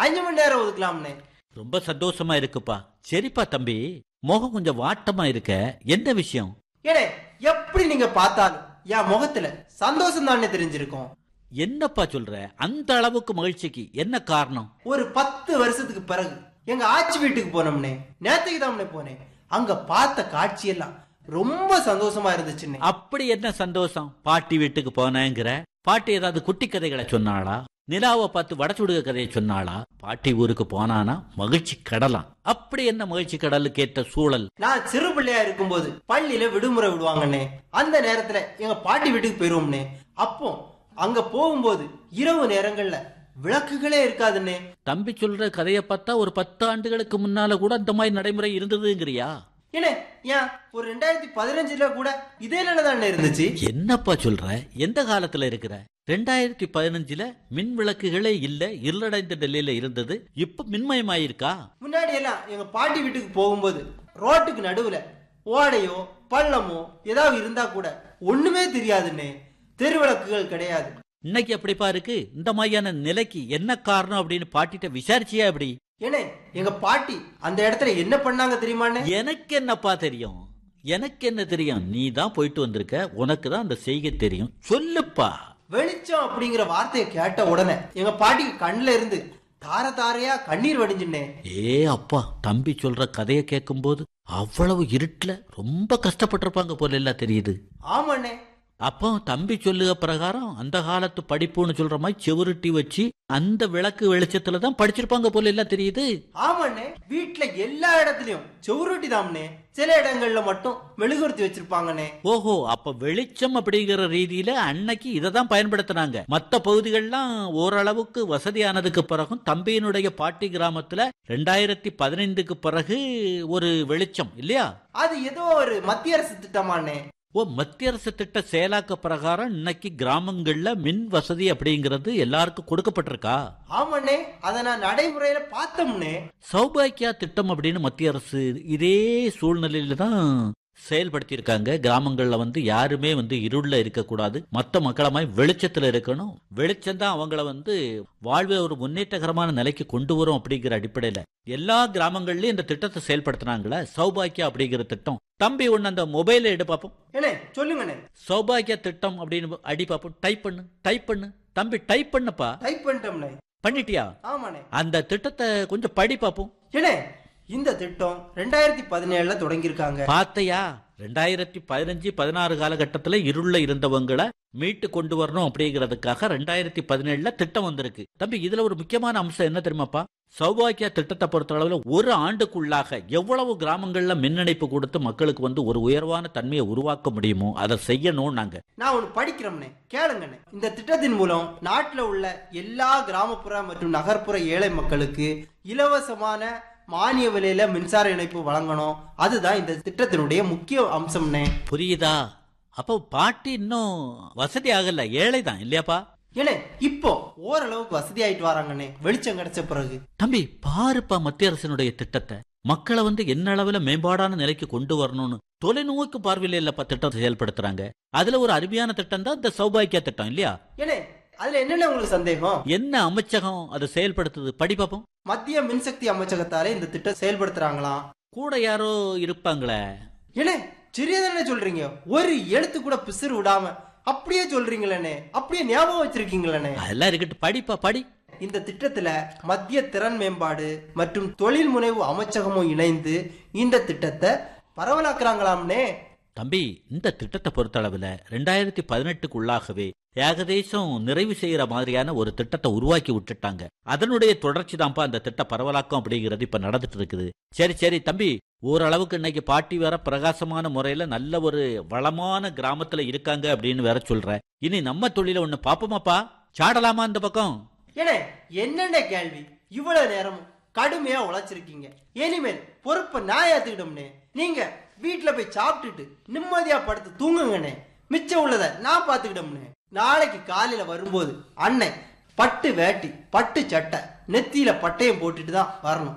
அஞ்சு மணி நேரம் ஒதுக்கலாம்னே ரொம்ப சந்தோஷமா இருக்குப்பா சரிப்பா தம்பி முகம் கொஞ்சம் வாட்டமா இருக்க என்ன விஷயம் ஏனே எப்படி நீங்க பார்த்தாலும் என் முகத்துல சந்தோஷம் தானே தெரிஞ்சிருக்கும் என்னப்பா சொல்ற அந்த அளவுக்கு மகிழ்ச்சிக்கு என்ன காரணம் ஒரு பத்து வருஷத்துக்கு பிறகு எங்க ஆச்சி வீட்டுக்கு போனோம்னே நேத்துக்கு தாம்னே போனேன் அங்க பார்த்த காட்சியெல்லாம் ரொம்ப சந்தோஷமா இருந்துச்சுன்னே அப்படி என்ன சந்தோஷம் பாட்டி வீட்டுக்கு போனேங்கிற பாட்டி ஏதாவது குட்டி கதைகளை சொன்னாளா நிலாவை பார்த்து வடச்சுடுக கதையை சொன்னாளா பாட்டி ஊருக்கு போனானா மகிழ்ச்சி கடலாம் அப்படி என்ன மகிழ்ச்சி கடலுக்கு ஏற்ற சூழல் நான் சிறு பிள்ளையா இருக்கும்போது பள்ளியில விடுமுறை விடுவாங்கண்ணே அந்த நேரத்துல எங்க பாட்டி வீட்டுக்கு போயிருவோம்னே அப்போ அங்க போகும்போது இரவு நேரங்கள்ல விளக்குகளே இருக்காதுன்னே தம்பி சொல்ற கதையை பார்த்தா ஒரு பத்து ஆண்டுகளுக்கு முன்னால கூட அந்த மாதிரி நடைமுறை இருந்ததுங்கிறியா ஏனே ஏன் ஒரு ரெண்டாயிரத்தி பதினஞ்சுல கூட இதே நிலைதானே இருந்துச்சு என்னப்பா சொல்ற எந்த காலத்துல இருக்கிற ரெண்டாயிரத்தி பதினஞ்சுல மின் விளக்குகளே இல்ல இருளடைந்த நிலையில இருந்தது இப்ப மின்மயமாயிருக்கா முன்னாடி எல்லாம் எங்க பாட்டி வீட்டுக்கு போகும்போது ரோட்டுக்கு நடுவுல ஓடையோ பள்ளமோ ஏதாவது இருந்தா கூட ஒண்ணுமே தெரியாதுன்னே தெருவிளக்குகள் கிடையாது இன்னைக்கு அப்படிப்பா இருக்கு இந்த மாதிரியான நிலைக்கு என்ன காரணம் அப்படின்னு பாட்டிட்ட விசாரிச்சியா அப்படி ஏனே எங்க பாட்டி அந்த இடத்துல என்ன பண்ணாங்க தெரியுமாண்ணே எனக்கு என்னப்பா தெரியும் எனக்கு என்ன தெரியும் நீ தான் போயிட்டு வந்திருக்க உனக்கு தான் அந்த செய்கை தெரியும் சொல்லுப்பா வெளிச்சம் அப்படிங்கிற வார்த்தையை கேட்ட உடனே எங்க பாட்டிக்கு கண்ணுல இருந்து தார தாரையா கண்ணீர் வடிஞ்சுனே ஏ அப்பா தம்பி சொல்ற கதையை கேட்கும்போது அவ்வளவு இருட்டுல ரொம்ப கஷ்டப்பட்டிருப்பாங்க போல எல்லாம் தெரியுது ஆமாண்ணே அப்போ தம்பி சொல்லுக பிரகாரம் அந்த காலத்து படிப்புன்னு சொல்ற மாதிரி செவுருட்டி வச்சு அந்த விளக்கு வெளிச்சத்துல தான் படிச்சிருப்பாங்க போல எல்லாம் தெரியுது ஆமாண்ணே வீட்டுல எல்லா இடத்துலயும் செவுருட்டி தாம்னே சில இடங்கள்ல மட்டும் மெழுகுவர்த்தி வச்சிருப்பாங்கண்ணே ஓஹோ அப்ப வெளிச்சம் அப்படிங்கிற ரீதியில அன்னைக்கு இதை தான் பயன்படுத்தினாங்க மத்த பகுதிகள்லாம் ஓரளவுக்கு வசதியானதுக்கு பிறகும் தம்பியினுடைய பாட்டி கிராமத்துல ரெண்டாயிரத்தி பதினைந்துக்கு பிறகு ஒரு வெளிச்சம் இல்லையா அது ஏதோ ஒரு மத்திய அரசு திட்டமாண்ணே ஓ மத்திய அரசு திட்ட செயலாக்க பிரகாரம் இன்னைக்கு கிராமங்கள்ல மின் வசதி அப்படிங்கிறது எல்லாருக்கும் கொடுக்கப்பட்டிருக்கா ஆமாண்ணே அதை நான் நடைமுறையில பார்த்தோம்னே சௌபாக்கியா திட்டம் அப்படின்னு மத்திய அரசு இதே சூழ்நிலையில தான் செயல்படுத்தியிருக்காங்க கிராமங்கள்ல வந்து யாருமே வந்து இருள்ல இருக்கக்கூடாது மத்த மக்களமாய் வெளிச்சத்துல இருக்கணும் வெளிச்சம் தான் அவங்கள வந்து வாழ்வை ஒரு முன்னேற்றகரமான நிலைக்கு கொண்டு வரும் அப்படிங்கிற அடிப்படையில எல்லா கிராமங்கள்லயும் இந்த திட்டத்தை செயல்படுத்தினாங்களே சௌபாக்கியா அப்படிங்கிற திட்டம் தம்பி ஒண்ணு அந்த மொபைலை எடு பார்ப்போம் ஏனே சொல்லுங்கண்ணே சௌபாக்கியா திட்டம் அப்படின்னு அடி பார்ப்போம் டைப் பண்ணு டைப் பண்ணு தம்பி டைப் பண்ணுப்பா டைப் பண்ணிட்டோம்ண்ணே பண்ணிட்டியா ஆமாண்ணே அந்த திட்டத்தை கொஞ்சம் படி பார்ப்போம் ஏனே இந்த திட்டம் ரெண்டாயிரத்தி பதினேழுல தொடங்கியிருக்காங்க பாத்தையா ரெண்டாயிரத்தி பதினஞ்சு பதினாறு காலகட்டத்துல இருள்ல இருந்தவங்களை மீட்டு கொண்டு வரணும் அப்படிங்கிறதுக்காக ரெண்டாயிரத்தி பதினேழுல திட்டம் வந்திருக்கு தம்பி இதுல ஒரு முக்கியமான அம்சம் என்ன தெரியுமாப்பா சௌபாக்கியா திட்டத்தை பொறுத்த அளவுல ஒரு ஆண்டுக்குள்ளாக எவ்வளவு கிராமங்கள்ல மின் இணைப்பு கொடுத்து மக்களுக்கு வந்து ஒரு உயர்வான தன்மையை உருவாக்க முடியுமோ அதை செய்யணும் நாங்க நான் ஒன்று படிக்கிறோம்னே கேளுங்கண்ணே இந்த திட்டத்தின் மூலம் நாட்டில் உள்ள எல்லா கிராமப்புற மற்றும் நகர்ப்புற ஏழை மக்களுக்கு இலவசமான மானிய விலையில மின்சார இணைப்பு வழங்கணும் அதுதான் இந்த திட்டத்தினுடைய முக்கிய அம்சம்னே புரியுதா அப்போ பாட்டி இன்னும் வசதி ஆகல ஏழை தான் இல்லையாப்பா ஏனே இப்போ ஓரளவுக்கு வசதி ஆயிட்டு வராங்கண்ணே வெளிச்சம் கிடைச்ச பிறகு தம்பி பாருப்பா மத்திய அரசினுடைய திட்டத்தை மக்களை வந்து என்ன அளவுல மேம்பாடான நிலைக்கு கொண்டு வரணும்னு தொலைநோக்கு பார்வையில இல்லப்பா திட்டத்தை செயல்படுத்துறாங்க அதுல ஒரு அருமையான திட்டம் தான் இந்த சௌபாக்கியா திட்டம் இல்லையா ஏனே அதுல என்னென்ன உங்களுக்கு சந்தேகம் என்ன அமைச்சகம் அதை செயல்படுத்துது படி பார்ப்போம் மத்திய மின்சக்தி அமைச்சகத்தாலே இந்த திட்டம் செயல்படுத்துறாங்களாம் கூட யாரோ இருப்பாங்களே ஏனே சரியாதானே சொல்றீங்க ஒரு எழுத்து கூட பிசுறு விடாம அப்படியே சொல்றீங்களே அப்படியே ஞாபகம் வச்சிருக்கீங்களே அதெல்லாம் இருக்கட்டும் படிப்பா படி இந்த திட்டத்துல மத்திய திறன் மேம்பாடு மற்றும் தொழில் முனைவு அமைச்சகமும் இணைந்து இந்த திட்டத்தை பரவலாக்குறாங்களாம்னே தம்பி இந்த திட்டத்தை பொறுத்தளவுல ரெண்டாயிரத்தி பதினெட்டுக்குள்ளாகவே ஏகதேசம் நிறைவு செய்யற மாதிரியான ஒரு திட்டத்தை உருவாக்கி விட்டுட்டாங்க அதனுடைய தொடர்ச்சி தான்ப்பா அந்த திட்ட பரவலாக்கம் அப்படிங்கிறது இப்ப நடந்துட்டு இருக்குது சரி சரி தம்பி ஓரளவுக்கு இன்னைக்கு பாட்டி வேற பிரகாசமான முறையில நல்ல ஒரு வளமான கிராமத்துல இருக்காங்க அப்படின்னு வேற சொல்ற இனி நம்ம தொழில ஒண்ணு பாப்போமாப்பா சாடலாமா அந்த பக்கம் ஏனே என்னென்ன கேள்வி இவ்வளவு நேரமும் கடுமையா உழைச்சிருக்கீங்க இனிமேல் பொறுப்பை நான் ஏத்துக்கிட்டோம்னே நீங்க வீட்டுல போய் சாப்பிட்டுட்டு நிம்மதியா படுத்து தூங்குங்கண்ணே மிச்சம் உள்ளதை நான் பாத்துக்கிட்டோம்னே நாளைக்கு காலையில வரும்போது அண்ணன் பட்டு வேட்டி பட்டு சட்டை நெத்தியில பட்டையும் போட்டுட்டு தான் வரணும்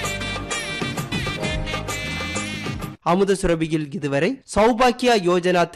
அமுத சுரபியில் இதுவரை சௌபாக்கியா யோஜனா